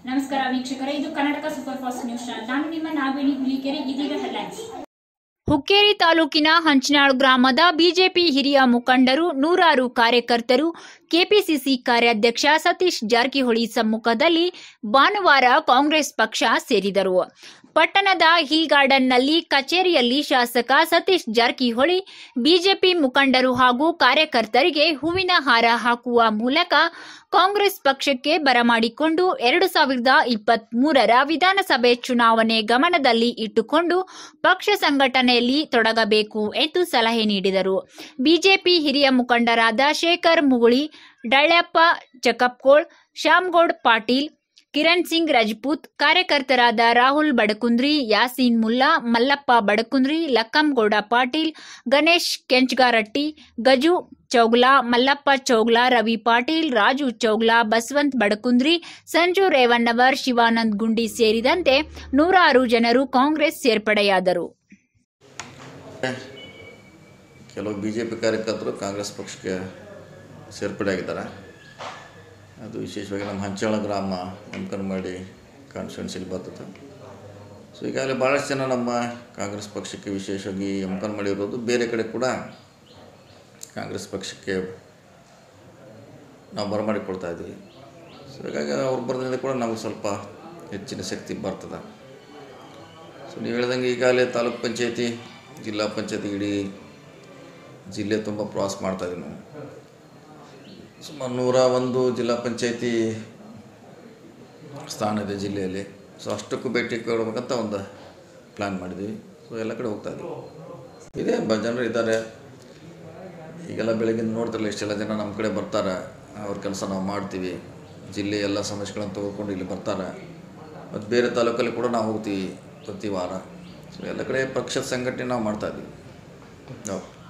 ನಮಸ್ಕಾರ ವೀಕ್ಷಕರೇ ಇದು Karnataka super fast news channel ನಾನು ನಿಮ್ಮ ನಾಗವೇಣಿ ಹುಲಿಕೆರೆ ಇದೀಗ ಹೆಡ್ಲೈನ್ಸ್ ಹುಕ್ಕೇರಿ ತಾಲೂಕಿನ ಹಂಚನಾಳ್ ಗ್ರಾಮದ ಬಿಜೆಪಿ ಹಿರಿಯ ಮುಖಂಡರು ನೂರಾರು ಕಾರ್ಯಕರ್ತರು ಕೆಪಿಸಿಸಿ ಕಾರ್ಯಾಧ್ಯಕ್ಷ ಸತೀಶ್ ಜಾರಕಿಹೊಳಿ ಸಮ್ಮುಖದಲ್ಲಿ ಭಾನುವಾರ ಕಾಂಗ್ರೆಸ್ ಪಕ್ಷ ಸೇರಿದರು ಪಟ್ಟಣದ ಹಿಲ್ ಗಾರ್ಡನ್ನಲ್ಲಿ ಕಚೇರಿಯಲ್ಲಿ ಶಾಸಕ ಸತೀಶ್ ಜಾರಕಿಹೊಳಿ ಬಿಜೆಪಿ ಮುಖಂಡರು ಹಾಗೂ ಕಾರ್ಯಕರ್ತರಿಗೆ ಹೂವಿನ ಹಾರ ಹಾಕುವ ಮೂಲಕ ಕಾಂಗ್ರೆಸ್ ಪಕ್ಷಕ್ಕೆ ಬರಮಾಡಿಕೊಂಡು ಎರಡು ಸಾವಿರದ ಇಪ್ಪತ್ತ್ ಮೂರರ ವಿಧಾನಸಭೆ ಚುನಾವಣೆ ಗಮನದಲ್ಲಿ ಇಟ್ಟುಕೊಂಡು ಪಕ್ಷ ಸಂಘಟನೆಯಲ್ಲಿ ತೊಡಗಬೇಕು ಎಂದು ಸಲಹೆ ನೀಡಿದರು ಬಿಜೆಪಿ ಹಿರಿಯ ಮುಖಂಡರಾದ ಶೇಖರ್ ಮುಗುಳಿ ಡಳ್ಯಪ್ಪ ಜಕಪ್ಕೋಳ್ ಶ್ಯಾಮ್ಗೌಡ್ ಪಾಟೀಲ್ ಕಿರಣ್ ಸಿಂಗ್ ರಜಪೂತ್ ಕಾರ್ಯಕರ್ತರಾದ ರಾಹುಲ್ ಬಡಕುಂದ್ರಿ ಯಾಸೀನ್ ಮುಲ್ಲಾ ಮಲ್ಲಪ್ಪ ಬಡಕುಂದ್ರಿ ಲಕ್ಕಂಗೌಡ ಪಾಟೀಲ್ ಗಣೇಶ್ ಕೆಂಚಗಾರಟ್ಟಿ ಗಜು ಚೌಗ್ಲಾ ಮಲ್ಲಪ್ಪ ಚೌಗ್ಲಾ ರವಿ ಪಾಟೀಲ್ ರಾಜು ಚೌಗ್ಲಾ ಬಸವಂತ್ ಬಡಕುಂದ್ರಿ ಸಂಜು ರೇವಣ್ಣವರ್ ಶಿವಾನಂದ್ ಗುಂಡಿ ಸೇರಿದಂತೆ ನೂರಾರು ಜನರು ಕಾಂಗ್ರೆಸ್ ಸೇರ್ಪಡೆಯಾದರು ಕೆಲವು ಬಿ ಜೆ ಪಿ ಕಾರ್ಯಕರ್ತರು ಕಾಂಗ್ರೆಸ್ ಪಕ್ಷಕ್ಕೆ ಸೇರ್ಪಡೆಯಾಗಿದ್ದಾರೆ ಅದು ವಿಶೇಷವಾಗಿ ನಮ್ಮ ಹಂಚಾಳ ಗ್ರಾಮ ಅಂಕನಮಾಡಿ ಕಾನ್ಸ್ಟಿಟ್ಯೂನ್ಸಿಲಿ ಬರ್ತದೆ ಸೊ ಈಗಾಗಲೇ ಭಾಳಷ್ಟು ಜನ ನಮ್ಮ ಕಾಂಗ್ರೆಸ್ ಪಕ್ಷಕ್ಕೆ ವಿಶೇಷವಾಗಿ ಅಂಕನಮಾಡಿ ಇರೋದು ಬೇರೆ ಕಡೆ ಕೂಡ ಕಾಂಗ್ರೆಸ್ ಪಕ್ಷಕ್ಕೆ ನಾವು ಬರಮಾಡಿಕೊಳ್ತಾ ಇದ್ವಿ ಸೊ ಹೀಗಾಗಿ ಅವ್ರು ಬರೋದ್ರಿಂದ ಕೂಡ ನಮಗೆ ಸ್ವಲ್ಪ ಹೆಚ್ಚಿನ ಶಕ್ತಿ ಬರ್ತದೆ ಸೊ ನೀವು ಹೇಳ್ದಂಗೆ ಈಗಾಗಲೇ ತಾಲೂಕ್ ಪಂಚಾಯತಿ ಜಿಲ್ಲಾ ಪಂಚಾಯತಿ ಇಡೀ ಜಿಲ್ಲೆ ತುಂಬ ಪ್ರವಾಸ ಮಾಡ್ತಾಯಿದ್ದೀವಿ ನಾವು ಸುಮಾರು ನೂರ ಒಂದು ಜಿಲ್ಲಾ ಪಂಚಾಯತಿ ಸ್ಥಾನ ಇದೆ ಜಿಲ್ಲೆಯಲ್ಲಿ ಸೊ ಅಷ್ಟಕ್ಕೂ ಭೇಟಿ ಕೊಡ್ಬೇಕಂತ ಒಂದು ಪ್ಲ್ಯಾನ್ ಮಾಡಿದ್ವಿ ಸೊ ಎಲ್ಲ ಕಡೆ ಹೋಗ್ತಾ ಇದ್ದೀವಿ ಇದೆ ಬ ಜನರು ಇದ್ದಾರೆ ಈಗೆಲ್ಲ ಬೆಳಗಿಂದ ನೋಡ್ತಿರಲ್ಲ ಇಷ್ಟೆಲ್ಲ ಜನ ನಮ್ಮ ಕಡೆ ಬರ್ತಾರೆ ಅವ್ರ ಕೆಲಸ ನಾವು ಮಾಡ್ತೀವಿ ಜಿಲ್ಲೆ ಎಲ್ಲ ಸಮಸ್ಯೆಗಳನ್ನು ತೆಗೆದುಕೊಂಡು ಇಲ್ಲಿ ಬರ್ತಾರೆ ಮತ್ತು ಬೇರೆ ತಾಲೂಕಲ್ಲಿ ಕೂಡ ನಾವು ಹೋಗ್ತೀವಿ ಪ್ರತಿ ವಾರ ಸೊ ಎಲ್ಲ ಕಡೆ ಪಕ್ಷದ ಸಂಘಟನೆ ನಾವು ಮಾಡ್ತಾಯಿದ್ದೀವಿ ಹೌದು